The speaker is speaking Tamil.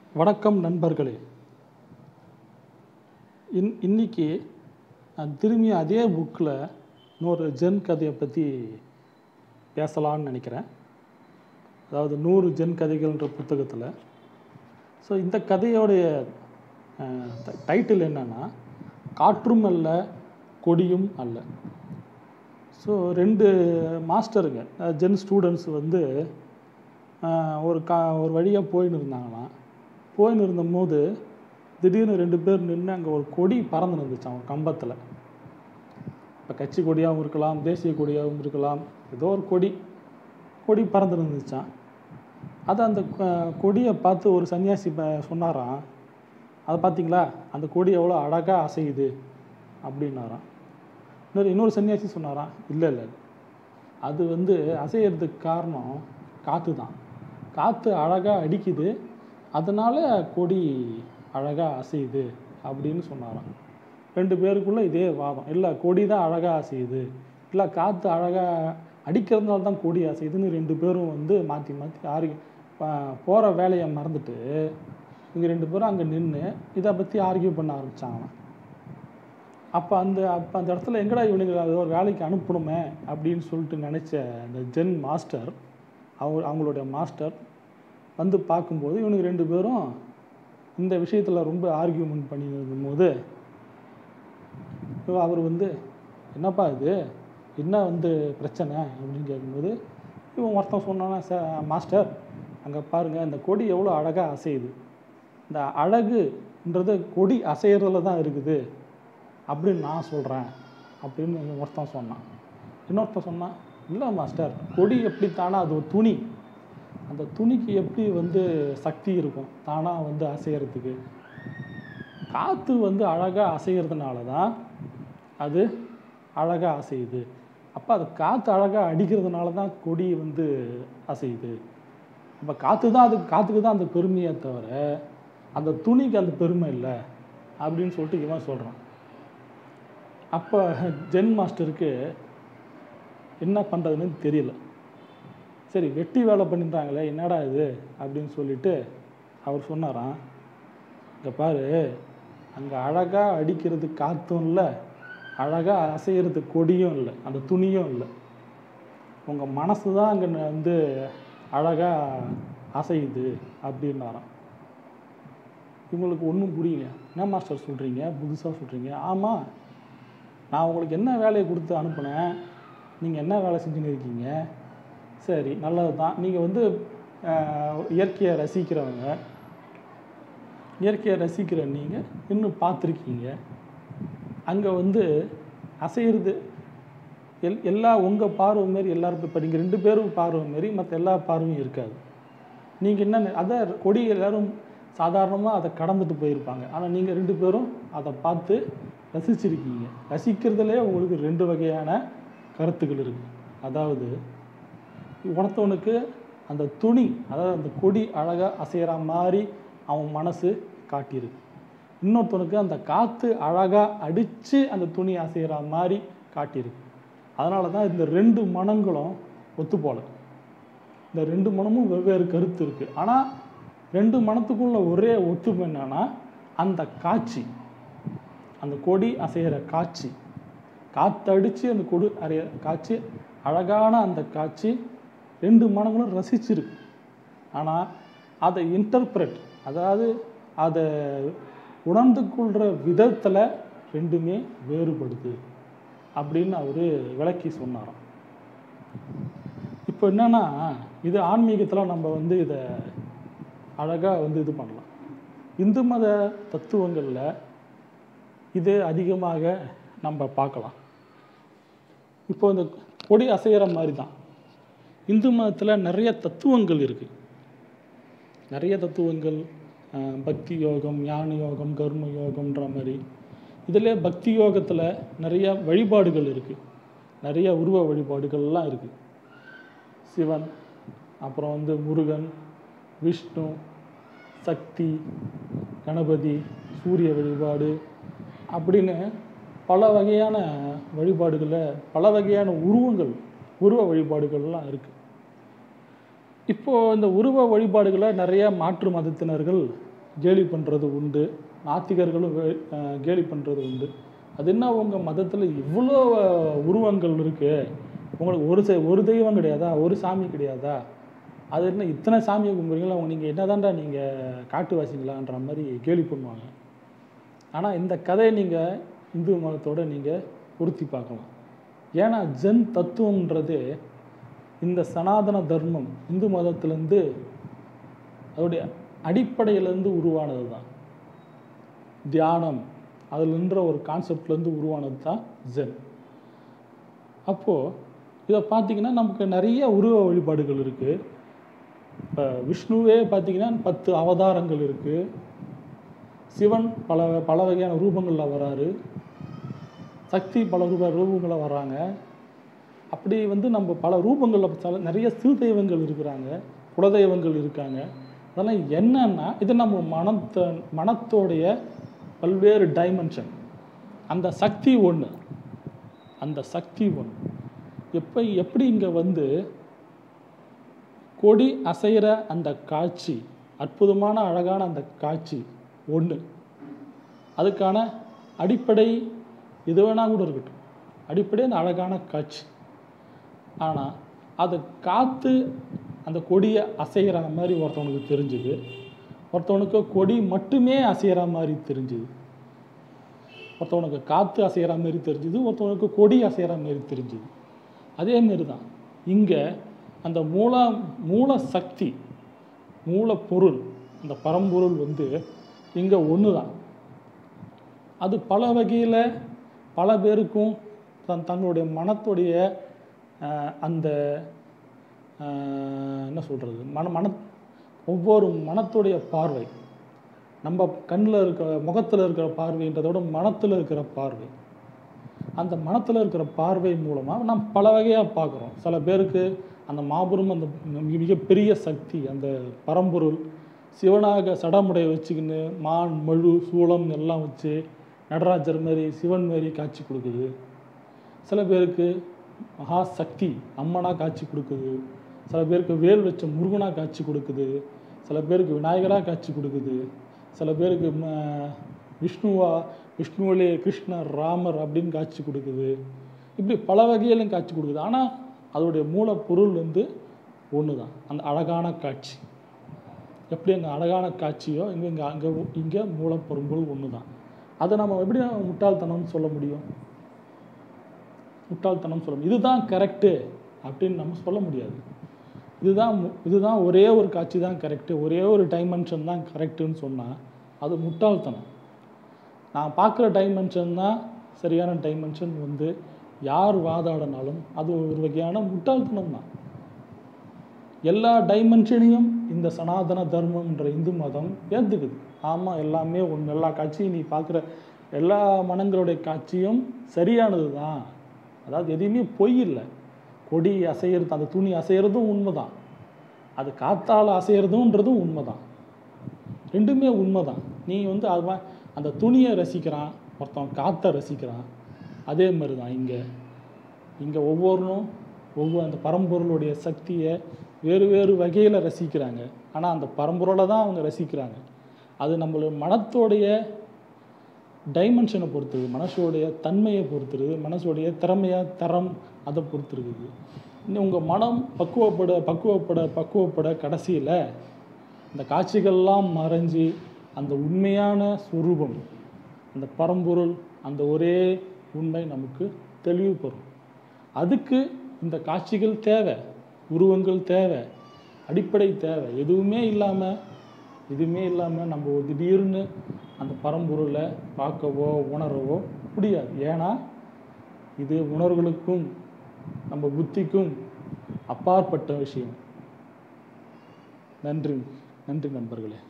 வணக்கம் நண்பர்களே இன் இன்னைக்கு நான் திரும்பி அதே புக்கில் இன்னொரு ஜென் கதையை பற்றி பேசலாம்னு நினைக்கிறேன் அதாவது நூறு ஜென் கதைகள்ன்ற புத்தகத்தில் ஸோ இந்த கதையோடைய டைட்டில் என்னன்னா காற்றும் அல்ல கொடியும் அல்ல ஸோ ரெண்டு மாஸ்டருங்க ஜென் ஸ்டூடெண்ட்ஸ் வந்து ஆஹ், ஒரு கா ஒரு வழியாக போயின்னு இருந்தாங்களாம் போயின்னு இருந்தபோது திடீர்னு ரெண்டு பேர் நின்று அங்கே ஒரு கொடி பறந்து இருந்துச்சு அவங்க கம்பத்தில் இப்போ கட்சி கொடியாகவும் இருக்கலாம் தேசிய கொடியாகவும் இருக்கலாம் ஏதோ ஒரு கொடி கொடி பறந்து இருந்துச்சான் அது அந்த கொ- கொடியை பார்த்து ஒரு சன்னியாசி ப- சொன்னாராம் அதை பார்த்தீங்களா அந்த கொடி எவ்வளோ அழகாக அசையுது அப்படின்னாராம் இன்னொரு இன்னொரு சன்னியாசி சொன்னாராம் இல்லை இல்லை அது வந்து அசையறதுக்கு காரணம் காற்று தான் காற்று அழகாக அடிக்குது அதனால் கொடி அழகாக அசையுது அப்படின்னு சொன்னாராம் ரெண்டு பேருக்குள்ளே இதே வாதம் இல்லை கொடி தான் அழகாக அசையுது இல்லை காற்று அழகாக அடிக்கிறதுனால தான் கொடி அசையுதுன்னு ரெண்டு பேரும் வந்து மாற்றி மாற்றி ஆர்கி போகிற வேலையை மறந்துட்டு இவங்க ரெண்டு பேரும் அங்கே நின்று இதை பற்றி ஆர்கியூ பண்ண ஆரம்பிச்சாங்களாம் அப்போ அந்த அப்போ அந்த இடத்துல எங்கடா இவனுங்க ஏதோ ஒரு வேலைக்கு அனுப்பணுமே அப்படின்னு சொல்லிட்டு நினச்ச அந்த ஜென் மாஸ்டர் அவங்க அவங்களுடைய மாஸ்டர் வந்து பார்க்கும்போது இவனுங்க ரெண்டு பேரும் இந்த விஷயத்தில் ரொம்ப ஆர்கியூமெண்ட் பண்ணி இருக்கும்போது அவர் வந்து என்னப்பா இது என்ன வந்து பிரச்சனை அப்படின்னு கேட்கும்போது இவன் ஒருத்தன் சொன்னானா சார் மாஸ்டர் அங்கே பாருங்கள் இந்த கொடி எவ்வளோ அழகாக அசையுது இந்த அழகுன்றது கொடி அசைகிறதுல தான் இருக்குது அப்படின்னு நான் சொல்கிறேன் அப்படின்னு இவன் ஒருத்தன் சொன்னான் இன்னொருத்தன் சொன்னான் இல்லை மாஸ்டர் கொடி எப்படி தானா அது ஒரு துணி அந்த துணிக்கு எப்படி வந்து சக்தி இருக்கும் தானாக வந்து அசையறதுக்கு காற்று வந்து அழகாக அசைகிறதுனால தான் அது அழகாக அசையுது அப்போ அது காற்று அழகாக அடிக்கிறதுனால தான் கொடி வந்து அசையுது அப்போ காற்று தான் அதுக்கு காற்றுக்கு தான் அந்த பெருமையே தவிர அந்த துணிக்கு அந்த பெருமை இல்லை அப்படின்னு சொல்லிட்டு இவன் சொல்கிறான் அப்போ ஜென் மாஸ்டருக்கு என்ன பண்ணுறதுன்னு தெரியல சரி வெட்டி வேலை பண்ணிட்டாங்களே என்னடா இது அப்படின்னு சொல்லிட்டு அவர் சொன்னாராம் இங்கே பாரு அங்கே அழகாக அடிக்கிறது காற்றும் இல்லை அழகாக அசைகிறது கொடியும் இல்லை அந்த துணியும் இல்லை உங்கள் மனசு தான் அங்கே வந்து அழகாக அசையுது அப்படின்னாராம் இவங்களுக்கு ஒன்றும் புரியல என்ன மாஸ்டர் சொல்கிறீங்க புதுசாக சொல்கிறீங்க ஆமாம் நான் உங்களுக்கு என்ன வேலையை கொடுத்து அனுப்புனேன் நீங்கள் என்ன வேலை செஞ்சுன்னு இருக்கீங்க சரி நல்லது தான் நீங்கள் வந்து ஆஹ், இயற்கையை ரசிக்கிறவங்க இயற்கையை ரசிக்கிற நீங்கள் இன்னும் பார்த்துருக்கீங்க அங்கே வந்து அசையிறது எல் எல்லா உங்கள் பார்வை மாரி எல்லாருக்கும் இப்போ நீங்கள் ரெண்டு பேரும் பார்வை மாரி மற்ற எல்லா பார்வையும் இருக்காது நீங்கள் என்ன நெ- அதை கொடி எல்லாரும் சாதாரணமாக அதை கடந்துட்டு போயிருப்பாங்க ஆனால் நீங்கள் ரெண்டு பேரும் அதை பார்த்து ரசிச்சிருக்கீங்க ரசிக்கிறதுலே உங்களுக்கு ரெண்டு வகையான கருத்துக்கள் இருக்குது அதாவது உணர்த்தவனுக்கு அந்த துணி அதாவது அந்த கொடி அழகாக அசைகிற மாதிரி அவன் மனசு காட்டியிருக்கு இன்னொருத்தவனுக்கு அந்த காற்று அழகாக அடித்து அந்த துணி அசைகிற மாதிரி காட்டியிருக்கு அதனால தான் இந்த ரெண்டு மனங்களும் ஒத்து போல இந்த ரெண்டு மனமும் வெவ்வேறு கருத்து இருக்குது ஆனால் ரெண்டு மனத்துக்குள்ள ஒரே ஒத்துமை என்னன்னா அந்த காட்சி அந்த கொடி அசைகிற காட்சி காத்தடிச்சு அந்த கொடி அறைய காட்சி அழகான அந்த காட்சி ரெண்டு மனங்களும் ரசிச்சிருக்கு ஆனால் அதை இன்டர்பிரட் அதாவது அதை உணர்ந்து கொள்கிற விதத்தில் ரெண்டுமே வேறுபடுது அப்படின்னு அவர் விளக்கி சொன்னாராம் இப்போ என்னன்னா இது ஆன்மீகத்தில் நம்ம வந்து இதை அழகாக வந்து இது பண்ணலாம் இந்து மத தத்துவங்களில் இது அதிகமாக நம்ம பார்க்கலாம் இப்போ இந்த கொடி அசைகிற மாதிரி தான் இந்து மதத்தில் நிறைய தத்துவங்கள் இருக்குது நிறைய தத்துவங்கள் அஹ், பக்தி யோகம் ஞான யோகம் கர்ம யோகம்ன்ற மாதிரி இதில் பக்தி யோகத்தில் நிறைய வழிபாடுகள் இருக்குது நிறைய உருவ வழிபாடுகள்லாம் இருக்குது சிவன் அப்புறம் வந்து முருகன் விஷ்ணு சக்தி கணபதி சூரிய வழிபாடு அப்படின்னு பல வகையான வழிபாடுகளில் பல வகையான உருவங்கள் உருவ வழிபாடுகள்லாம் இருக்குது இப்போது இந்த உருவ வழிபாடுகளை நிறைய மாற்று மதத்தினர்கள் கேலி பண்ணுறது உண்டு நாத்திகர்களும் வே- அஹ், கேலி பண்ணுறது உண்டு அது என்ன உங்கள் மதத்தில் இவ்வளோ உருவங்கள் இருக்குது உங்களுக்கு ஒரு செ- ஒரு தெய்வம் கிடையாதா ஒரு சாமி கிடையாதா அது என்ன இத்தனை சாமியை கும்பிட்றீங்களா அவங்க நீங்கள் என்னதான்டா நீங்கள் காட்டுவாசிங்களான்ற மாதிரி கேலி பண்ணுவாங்க ஆனால் இந்த கதையை நீங்கள் இந்து மதத்தோட நீங்கள் பொருத்தி பார்க்கலாம் ஏன்னா ஜென் தத்துவம்ன்றது இந்த சனாதன தர்மம் இந்து மதத்திலேருந்து அதோடைய அடிப்படையிலேருந்து உருவானது தான் தியானம் அதுலன்ற ஒரு கான்செப்ட்லேருந்து உருவானது தான் ஜென் அப்போது இதை பார்த்தீங்கன்னா நமக்கு நிறைய உருவ வழிபாடுகள் இருக்குது இப்போ விஷ்ணுவே பார்த்தீங்கன்னா பத்து அவதாரங்கள் இருக்குது சிவன் பல பல வகையான ரூபங்களில் வராரு சக்தி பல ரூப ரூபங்களில் வராங்க அப்படி வந்து நம்ம பல ரூபங்களில் பார்த்தாலும் நிறைய சிறு தெய்வங்கள் இருக்கிறாங்க குலதெய்வங்கள் இருக்காங்க அதெல்லாம் என்னன்னா இது நம்ம மனத்த மனத்தோடைய பல்வேறு டைமென்ஷன் அந்த சக்தி ஒன்று அந்த சக்தி ஒன்று எப்போ எப்படி இங்கே வந்து கொடி அசைகிற அந்த காட்சி அற்புதமான அழகான அந்த காட்சி ஒன்று அதுக்கான அடிப்படை எது வேணா கூட இருக்கட்டும் அடிப்படை அந்த அழகான காட்சி ஆனால் அதை காத்து அந்த கொடியை அசைகிற மாதிரி ஒருத்தவனுக்கு தெரிஞ்சுது ஒருத்தவனுக்கு கொடி மட்டுமே அசைகிற மாதிரி தெரிஞ்சுது ஒருத்தவனுக்கு காற்று அசைகிற மாதிரி தெரிஞ்சுது ஒருத்தவனுக்கு கொடி அசைகிற மாதிரி தெரிஞ்சுது அதே மாரி தான் இங்கே அந்த மூல மூல சக்தி மூலப்பொருள் அந்த பரம்பொருள் வந்து இங்கே ஒன்று தான் அது பல வகையில் பல பேருக்கும் தன் தங்களுடைய மனத்துடைய ஆஹ், அந்த ஆஹ், என்ன சொல்கிறது மன மன ஒவ்வொரு மனத்துடைய பார்வை நம்ம கண்ணில் இருக்க முகத்தில் இருக்கிற பார்வைன்றதோட மனத்தில் இருக்கிற பார்வை அந்த மனத்தில் இருக்கிற பார்வை மூலமாக நாம் பல வகையாக பார்க்குறோம் சில பேருக்கு அந்த மாபெரும் அந்த மிக- மிகப்பெரிய சக்தி அந்த பரம்பொருள் சிவனாக சடமுடைய வச்சுக்கின்னு மான் மழு சூளம் எல்லாம் வச்சு நடராஜர் மாதிரி சிவன் மாதிரி காட்சி கொடுக்குது சில பேருக்கு மகா சக்தி அம்மனா காட்சி கொடுக்குது சில பேருக்கு வேல் வச்ச முருகனா காட்சி கொடுக்குது சில பேருக்கு விநாயகராக காட்சி கொடுக்குது சில பேருக்கு ம- விஷ்ணுவா விஷ்ணுவிலே கிருஷ்ணர் ராமர் அப்படின்னு காட்சி கொடுக்குது இப்படி பல வகையிலும் காட்சி கொடுக்குது ஆனால் அதோடைய மூலப்பொருள் வந்து ஒன்று தான் அந்த அழகான காட்சி எப்படி அங்கே அழகான காட்சியோ இங்கே இங்கே அங்கே இங்கே மூலப்பொருள் ஒன்று தான் அதை நம்ம எப்படி நம்ம முட்டாள்தனம்னு சொல்ல முடியும் முட்டாள்தனம் சொல்ல முடியும் இதுதான் கரெக்டு அப்படின்னு நம்ம சொல்ல முடியாது இதுதான் மு- இதுதான் ஒரே ஒரு காட்சி தான் கரெக்டு ஒரே ஒரு டைமென்ஷன் தான் கரெக்டுன்னு சொன்னால் அது முட்டாள்தனம் நான் பார்க்குற டைமென்ஷன் தான் சரியான டைமென்ஷன் வந்து யார் வாதாடினாலும் அது ஒரு வகையான முட்டாள்தனம் தான் எல்லா டைமென்ஷனையும் இந்த சனாதன தர்மம்ன்ற இந்து மதம் ஏற்றுக்குது ஆமாம் எல்லாமே ஒன்று எல்லா காட்சியும் நீ பார்க்குற எல்லா மனங்களுடைய காட்சியும் சரியானது தான் அதாவது எதையுமே பொய் இல்லை கொடி அசையிறது அந்த துணி அசையிறதும் உண்மைதான் அது காத்தால் அசையிறதுன்றதும் உண்மைதான் ரெண்டுமே உண்மைதான் நீ வந்து அவன் அந்த துணியை ரசிக்கிறான் ஒருத்தன் காற்றை ரசிக்கிறான் அதே மாதிரி தான் இங்கே இங்கே ஒவ்வொருனும் ஒவ்வொரு அந்த பரம்பொருளுடைய சக்தியை வேறு வேறு வகையில் ரசிக்கிறாங்க ஆனால் அந்த பரம்பொருளை தான் அவங்க ரசிக்கிறாங்க அது நம்மளோட மனத்தோடைய டைமென்ஷனை பொறுத்தது மனசோடைய தன்மையை பொறுத்துருது மனசோடைய திறமையா தரம் அதை பொறுத்திருக்குது இன்னும் உங்கள் மனம் பக்குவப்பட பக்குவப்பட பக்குவப்பட கடைசியில் இந்த காட்சிகள்லாம் மறைஞ்சு அந்த உண்மையான சுரூபம் அந்த பரம்பொருள் அந்த ஒரே உண்மை நமக்கு தெளிவு பெறும் அதுக்கு இந்த காட்சிகள் தேவை உருவங்கள் தேவை அடிப்படை தேவை எதுவுமே இல்லாமல் எதுவுமே இல்லாமல் நம்ம ஒரு திடீர்னு அந்த பரம்பொருளை பார்க்கவோ உணரவோ முடியாது ஏன்னா இது உணர்வுகளுக்கும் நம்ம புத்திக்கும் அப்பாற்பட்ட விஷயம் நன்றி நன்றி நண்பர்களே